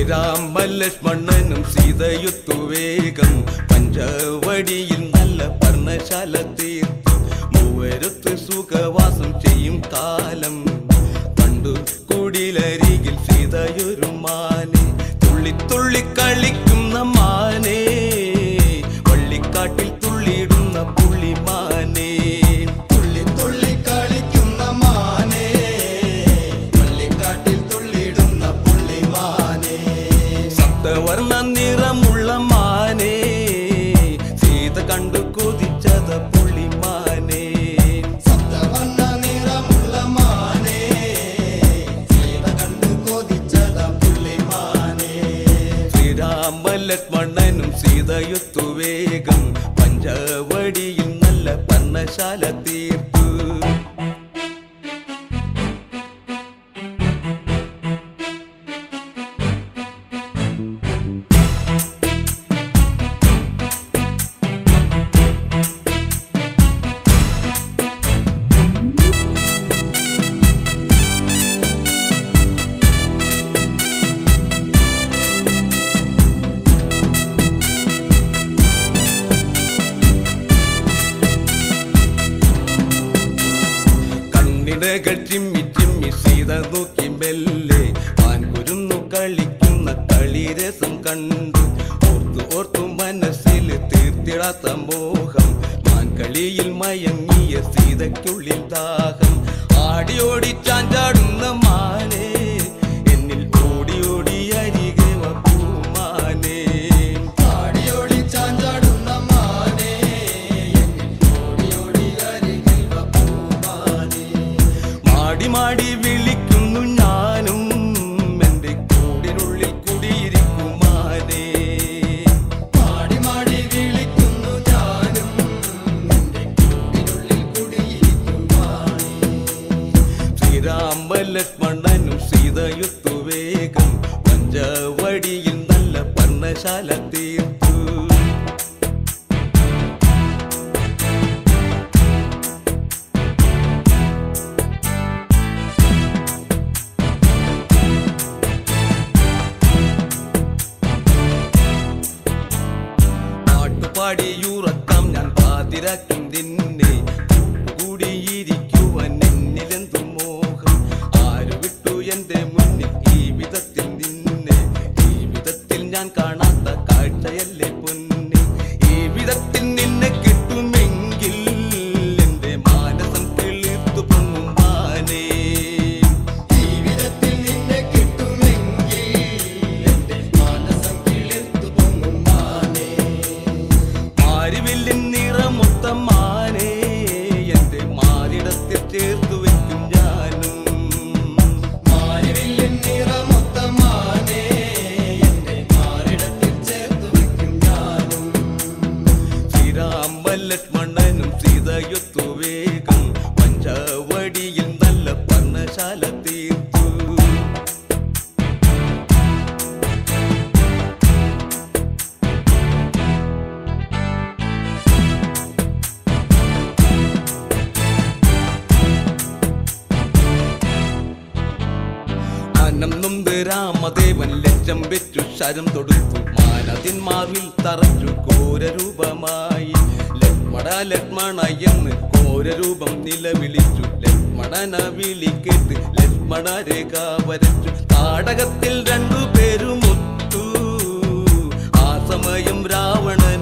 ശ്രീരാമലക്ഷ്മണനും സീതയുത്തു വേഗം പഞ്ചവടിയിൽ നല്ല പർണശാല തീർത്തു മൂവരുത്ത് സുഖവാസം ചെയ്യും കാലം പണ്ടു കുടിലരികിൽ സീതയൊരു മാനെ തുള്ളി തുള്ളി കളിക്കുന്ന മാനേ വള്ളിക്കാട്ടിൽ തുള്ളിയിടുന്ന പുള്ളിമാനേ തുള്ളി തുള്ളി കളിക്കുന്ന മാനേ പള്ളിക്കാട്ടിൽ തുള്ളിടുന്ന പുള്ളിമാനേ സപ്തവർണ്ണ നിറമുള്ള മാനേ സീത കണ്ടു കൊതിച്ചത പുള്ളിമാനേ സപ്തവർണ്ണ നിറമുള്ള മാനേ സീത കണ്ടു കൊതിച്ചത പുള്ളിമാനേ ശ്രീരാമലക്ഷ്മണനും സീതയുത്തു വേഗം പഞ്ചവടിയിൽ നല്ല പർണശാല തീർത്തു കണ്ണിടകൾ ചിമ്മി ചിമ്മി സീത നോക്കി മെല്ലെ വാൻ കുരുന്നു കളിക്കുന്ന കളിരസം കണ്ടു ഓർത്തു ഓർത്തു മനസ്സിൽ തീർത്തിടാത്ത മോഹം മാൻകളിയിൽ മയങ്ങിയ സീതയ്ക്കുള്ളിൽ ദാഹം ആടിയോടി ചാഞ്ചാടുന്ന മാനേ എന്നിൽ ഓടി ഓടി അരികെ വാ പൂമാനേ ആടിയോടി ചാഞ്ചാടുന്ന മാനേ ഓടി ഓടി അരികിൽ വാ പൂമാനേ മാടി മാടി വിളിക്കുന്നു ഞാനും എന്റെ കൂടിനുള്ളിൽ കുടിയിരിക്കുമാനേ മാടി മാടി വിളിക്കുന്നു ഞാനും നിന്റെ കൂടിനുള്ളിൽ കുടിയിരിക്കുവാനേ ശ്രീരാമലക്ഷ്മണനും സീതയുത്തു വേഗം പഞ്ചവടിയിൽ നല്ല പർണശാല തീർത്തു പാട്ടുപാടിയുറക്കാം ഞാൻ പാതിരാക്കും നിന്നെ കൂടിയിരിക്കുവാൻ എന്നിലെന്തു മോഹം ആര് വിട്ടു എന്റെ മുന്നിൽ ഈ വിധത്തിൽ നിന്നെ ഈ വിധത്തിൽ ഞാൻ കാണാത്ത കാഴ്ചയല്ലേ പൊന്നെ ഈ വിധത്തിൽ നിന്നെ കിട്ടുമെങ്കിൽ എന്റെ മാനസം കിളിർത്തു പൊങ്ങും മാനേ ജീവിതത്തിൽ നിന്നെ കിട്ടുമെങ്കിൽ എന്റെ മാനസം കിളിർത്തു പൊങ്ങും മാനേ മാരിവില്ലിൻ നിറമൊത്ത മാനേ എന്റെ മാറിടത്തിൽ ചേർത്തു വെക്കും ഞാനും മാരിവില്ലിൻ നിറമൊത്ത മാനേ എന്റെ മാറിടത്തിൽ ചേർത്തു വെക്കും ഞാനും ശ്രീരാമലക്ഷ്മണനും സീതയൊത്തു വേഗം പഞ്ചവടിയിൽ നല്ല പർണശാല തീർത്തു അനം നൊന്ത് രാമദേവൻ ലജ്ജം വെച്ചു ശരം തൊടുത്തു മാനതിൻ മാർവിൽ തറച്ചു ഘോരരൂപമായി ലക്ഷ്മണ ലക്ഷ്മണ എന്ന് ഘോരരൂപം നിലവിളിച്ചു ലക്ഷ്മണന വിളി കേട്ട് ലക്ഷ്മണ രേഖ വരച്ചു താടകത്തിൽ രണ്ടു പേരും ഒത്തു ആ സമയം രാവണൻ